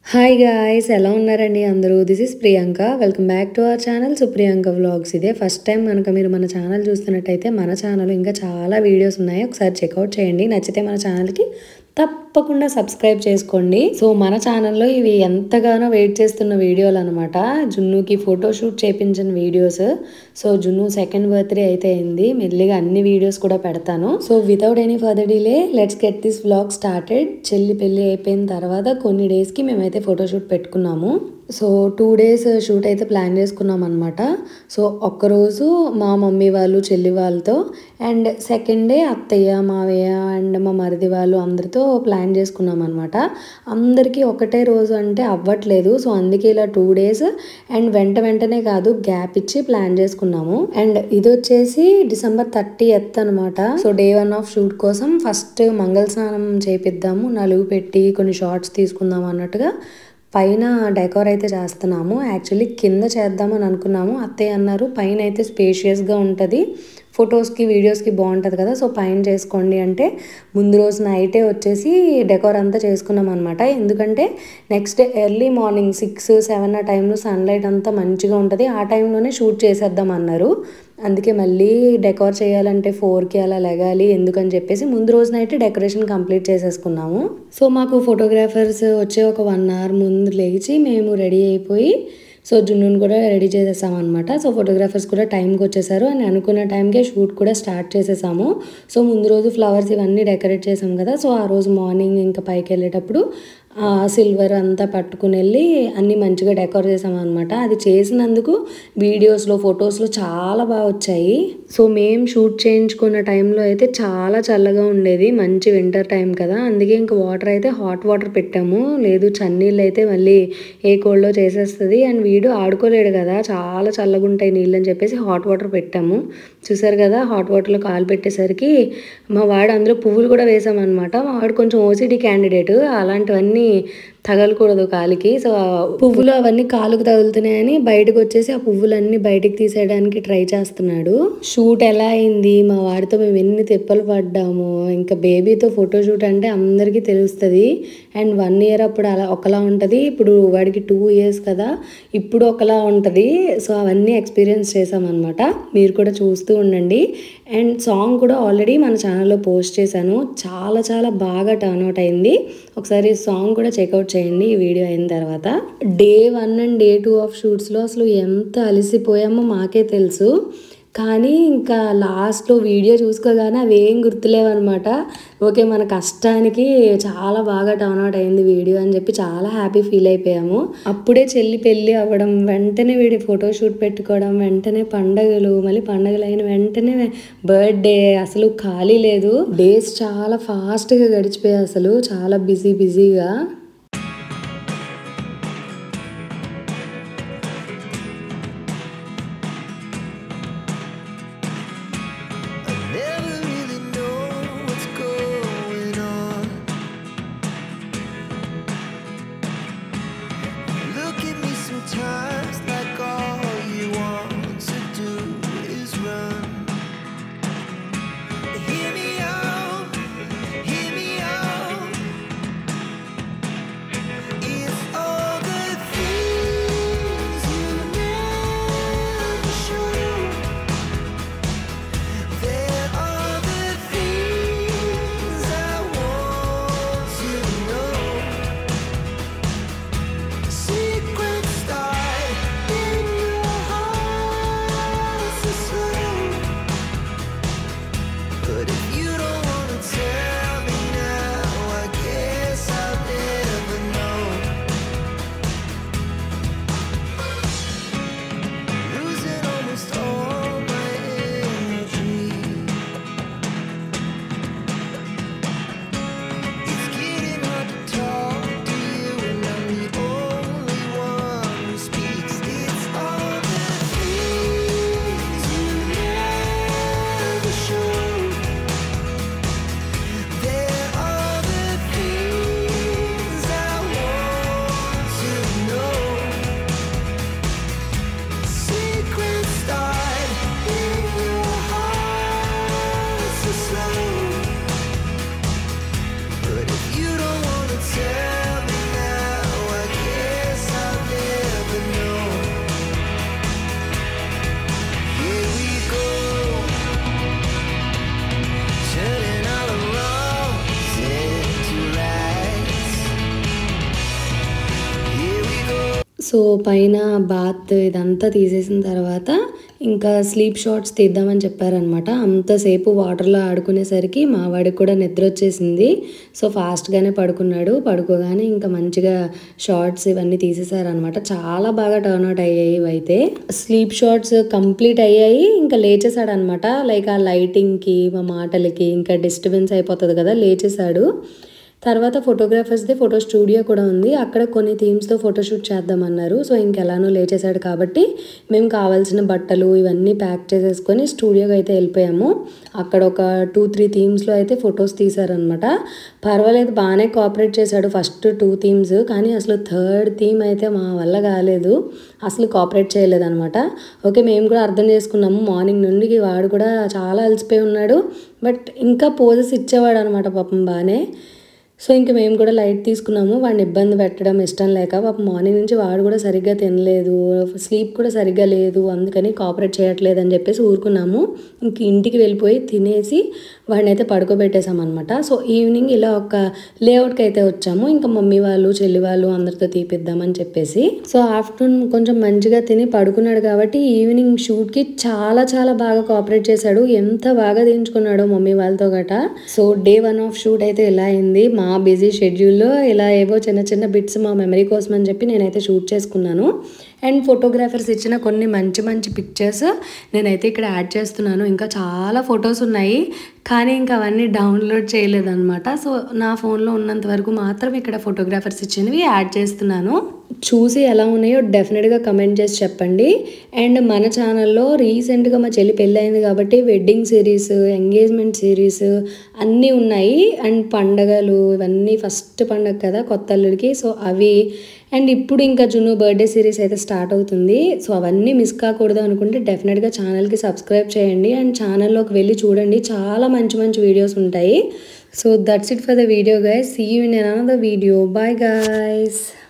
Hi guys ఎలా ఉన్నారండి అందరూ this is Priyanka welcome back to our channel Supriyanka vlogs ఇదే ఫస్ట్ టైం కనుక మీరు మన ఛానల్ చూస్తున్నట్టయితే మన ఛానల్ ఇంకా చాలా వీడియోస్ ఉన్నాయి ఒకసారి చెక్అవుట్ చేయండి నచ్చితే మన ఛానల్కి తప్పకుండా సబ్స్క్రైబ్ చేసుకోండి సో మన ఛానల్లో ఇవి ఎంతగానో వెయిట్ చేస్తున్న వీడియోలు అనమాట జున్నుకి ఫోటోషూట్ చేపించిన videos so Junnu second birthday అయితే అయింది మెల్లిగా అన్ని వీడియోస్ కూడా పెడతాను so without any further delay let's get this vlog started చెల్లి పెళ్ళి అయిపోయిన తర్వాత కొన్ని డేస్కి మేమైతే ఫోటోషూట్ పెట్టుకున్నాము సో టూ డేస్ షూట్ అయితే ప్లాన్ చేసుకున్నాం అనమాట సో ఒక్కరోజు మా మమ్మీ వాళ్ళు చెల్లి వాళ్ళతో అండ్ సెకండ్ డే అత్తయ్య మావయ్య అండ్ మా మరిది వాళ్ళు అందరితో ప్లాన్ చేసుకున్నాం అనమాట అందరికీ ఒకటే రోజు అంటే అవ్వట్లేదు సో అందుకే ఇలా టూ డేస్ అండ్ వెంట వెంటనే కాదు గ్యాప్ ఇచ్చి ప్లాన్ చేసుకున్నాము అండ్ ఇది వచ్చేసి డిసెంబర్ థర్టీ ఎత్ అనమాట so day one of shoot కోసం ఫస్ట్ మంగళ స్నానం చేపిద్దాము నలుగు పెట్టి కొన్ని షార్ట్స్ తీసుకుందాం అన్నట్టుగా పైన డెకోర్ అయితే చేస్తున్నాము యాక్చువల్లీ కింద చేద్దామని అనుకున్నాము అత్తయ్య అన్నారు పైన అయితే స్పేషియస్గా ఉంటుంది ఫొటోస్కి వీడియోస్కి బాగుంటుంది కదా సో పైన చేసుకోండి అంటే ముందు రోజు నైటే వచ్చేసి డెకోర్ అంతా చేసుకున్నాం అనమాట ఎందుకంటే next day early morning six seven ఆ టైంలో సన్లైట్ అంతా మంచిగా ఉంటుంది ఆ టైంలోనే షూట్ చేసేద్దాం అన్నారు అందుకే మళ్ళీ డెకోర్ చేయాలంటే ఫోర్కి అలా లెగాలి ఎందుకని చెప్పేసి ముందు రోజున అయితే డెకరేషన్ కంప్లీట్ చేసేసుకున్నాము సో మాకు ఫోటోగ్రాఫర్స్ వచ్చే ఒక వన్ అవర్ ముందు లేచి మేము రెడీ అయిపోయి సో జున్నుని కూడా రెడీ చేసేసాం అనమాట సో ఫోటోగ్రాఫర్స్ కూడా టైంకి వచ్చేసారు అని అనుకున్న టైంకే షూట్ కూడా స్టార్ట్ చేసేసాము సో ముందు రోజు ఫ్లవర్స్ ఇవన్నీ డెకరేట్ చేసాం కదా సో ఆ రోజు మార్నింగ్ ఇంకా పైకి వెళ్ళేటప్పుడు సిల్వర్ అంతా పట్టుకుని వెళ్ళి అన్నీ మంచిగా డెకోర్ చేసాం అనమాట అది చేసినందుకు వీడియోస్లో ఫొటోస్లో చాలా బాగా వచ్చాయి సో మేము షూట్ చేయించుకున్న టైంలో అయితే చాలా చల్లగా ఉండేది మంచి వింటర్ టైం కదా అందుకే ఇంకా వాటర్ అయితే హాట్ వాటర్ పెట్టాము లేదు చన్నీళ్ళు అయితే మళ్ళీ ఏ కోల్డ్లో చేసేస్తుంది అండ్ వీడు ఆడుకోలేడు కదా చాలా చల్లగా ఉంటాయి నీళ్ళు అని చెప్పేసి హాట్ వాటర్ పెట్టాము చూసారు కదా హాట్ వాటర్లో కాలు పెట్టేసరికి మా వాడు అందులో పువ్వులు కూడా వేసామన్నమాట మా వాడు కొంచెం ఓసిటీ క్యాండిడేట్ అలాంటివన్నీ తగలకూడదు కాలికి సో పువ్వులు అవన్నీ కాలుకు తగులుతున్నాయని బయటకు వచ్చేసి ఆ పువ్వులన్నీ బయటకు తీసేయడానికి ట్రై చేస్తున్నాడు షూట్ ఎలా అయింది మా వాడితో మేము ఎన్ని తిప్పలు పడ్డాము ఇంకా బేబీతో ఫోటో షూట్ అంటే అందరికీ తెలుస్తుంది అండ్ వన్ ఇయర్ అప్పుడు అలా ఒకలా ఉంటుంది ఇప్పుడు వాడికి టూ ఇయర్స్ కదా ఇప్పుడు ఒకలా ఉంటుంది సో అవన్నీ ఎక్స్పీరియన్స్ చేసామన్నమాట మీరు కూడా చూస్తూ ఉండండి అండ్ సాంగ్ కూడా ఆల్రెడీ మన ఛానల్లో పోస్ట్ చేశాను చాలా చాలా బాగా టర్న్ అవుట్ అయింది ఒకసారి సాంగ్ కూడా చెక్అవుట్ చేయండి ఈ వీడియో అయిన తర్వాత day one and day two of షూట్స్లో అసలు ఎంత అలసిపోయామో మాకే తెలుసు కానీ ఇంకా లాస్ట్లో వీడియో చూసుకోగానే అవి ఏం గుర్తులేవన్నమాట ఓకే మన కష్టానికి చాలా బాగా టర్న్ అవుట్ అయింది వీడియో అని చెప్పి చాలా హ్యాపీ ఫీల్ అయిపోయాము అప్పుడే చెల్లి పెళ్ళి అవ్వడం వెంటనే వీడి ఫోటోషూట్ పెట్టుకోవడం వెంటనే పండగలు మళ్ళీ పండగలు అయిన వెంటనే బర్త్డే అసలు ఖాళీ లేదు డేస్ చాలా ఫాస్ట్గా గడిచిపోయాయి అసలు చాలా బిజీ బిజీగా never really know what's going on. Look at me sometimes like all you want to do is run. Hear me out, hear me out. So పైన బాత్ ఇదంతా తీసేసిన తర్వాత ఇంకా స్లీప్ షాట్స్ తీద్దామని చెప్పారనమాట అంతసేపు వాటర్లో ఆడుకునేసరికి మా వాడికి కూడా నిద్ర వచ్చేసింది సో ఫాస్ట్గానే పడుకున్నాడు పడుకోగానే ఇంకా మంచిగా షార్ట్స్ ఇవన్నీ తీసేసారనమాట చాలా బాగా టర్న్ అవుట్ అయ్యాయి ఇవైతే స్లీప్ షాట్స్ కంప్లీట్ అయ్యాయి ఇంకా లేచేసాడు అనమాట లైక్ ఆ లైటింగ్కి మా మాటలకి ఇంకా డిస్టర్బెన్స్ అయిపోతుంది కదా లేచేసాడు తర్వాత ఫోటోగ్రాఫర్స్ది ఫోటో స్టూడియో కూడా ఉంది అక్కడ కొన్ని థీమ్స్తో ఫోటోషూట్ చేద్దామన్నారు సో ఇంకెలానో లేచేసాడు కాబట్టి మేము కావాల్సిన బట్టలు ఇవన్నీ ప్యాక్ చేసేసుకొని స్టూడియోకి అయితే వెళ్ళిపోయాము అక్కడ ఒక టూ త్రీ థీమ్స్లో అయితే ఫొటోస్ తీశారనమాట పర్వాలేదు బాగానే కోఆపరేట్ చేశాడు ఫస్ట్ టూ థీమ్స్ కానీ అసలు థర్డ్ థీమ్ అయితే మా వల్ల కాలేదు అసలు కోఆపరేట్ చేయలేదన్నమాట ఓకే మేము కూడా అర్థం చేసుకున్నాము మార్నింగ్ నుండి వాడు కూడా చాలా అలసిపోయి ఉన్నాడు బట్ ఇంకా పోజెస్ ఇచ్చేవాడు అనమాట పాపం బాగానే సో ఇంక మేము కూడా లైట్ తీసుకున్నాము వాడిని ఇబ్బంది పెట్టడం ఇష్టం లేక పాపం మార్నింగ్ నుంచి వాడు కూడా సరిగ్గా తినలేదు స్లీప్ కూడా సరిగ్గా లేదు అందుకని కోఆపరేట్ చేయట్లేదు అని చెప్పేసి ఊరుకున్నాము ఇంక ఇంటికి వెళ్ళిపోయి తినేసి వాడిని అయితే పడుకోబెట్టేసాం అనమాట సో ఈవినింగ్ ఇలా ఒక లేఅవుట్కి అయితే వచ్చాము ఇంకా మమ్మీ వాళ్ళు చెల్లి వాళ్ళు అందరితో తీపిద్దామని చెప్పేసి సో ఆఫ్టర్నూన్ కొంచెం మంచిగా తిని పడుకున్నాడు కాబట్టి ఈవినింగ్ షూట్కి చాలా చాలా బాగా కోఆపరేట్ చేశాడు ఎంత బాగా తీయించుకున్నాడో మమ్మీ వాళ్ళతో గట so day one of shoot అయితే ఇలా అయింది మా బిజీ షెడ్యూల్లో ఇలా ఏవో చిన్న చిన్న బిట్స్ మా మెమరీ కోసం అని చెప్పి నేనైతే షూట్ చేసుకున్నాను అండ్ ఫోటోగ్రాఫర్స్ ఇచ్చిన కొన్ని మంచి మంచి పిక్చర్స్ నేనైతే ఇక్కడ యాడ్ చేస్తున్నాను ఇంకా చాలా ఫొటోస్ ఉన్నాయి కానీ ఇంకా అవన్నీ డౌన్లోడ్ చేయలేదన్నమాట సో నా ఫోన్లో ఉన్నంత వరకు మాత్రం ఇక్కడ ఫోటోగ్రాఫర్స్ ఇచ్చినవి యాడ్ చేస్తున్నాను చూసి ఎలా ఉన్నాయో డెఫినెట్గా కమెంట్ చేసి చెప్పండి అండ్ మన ఛానల్లో రీసెంట్గా మా చెల్లి పెళ్ళి అయింది కాబట్టి వెడ్డింగ్ సిరీస్ ఎంగేజ్మెంట్ సిరీస్ అన్నీ ఉన్నాయి అండ్ పండగలు ఇవన్నీ ఫస్ట్ పండగ కదా కొత్త అల్లుడికి సో అవి అండ్ ఇప్పుడు ఇంకా జును బర్త్డే సిరీస్ అయితే స్టార్ట్ అవుతుంది సో అవన్నీ మిస్ కాకూడదు అనుకుంటే డెఫినెట్గా ఛానల్కి సబ్స్క్రైబ్ చేయండి అండ్ ఛానల్లోకి వెళ్ళి చూడండి చాలా మంచి మంచి వీడియోస్ ఉంటాయి so that's it for the video guys see you in another video bye guys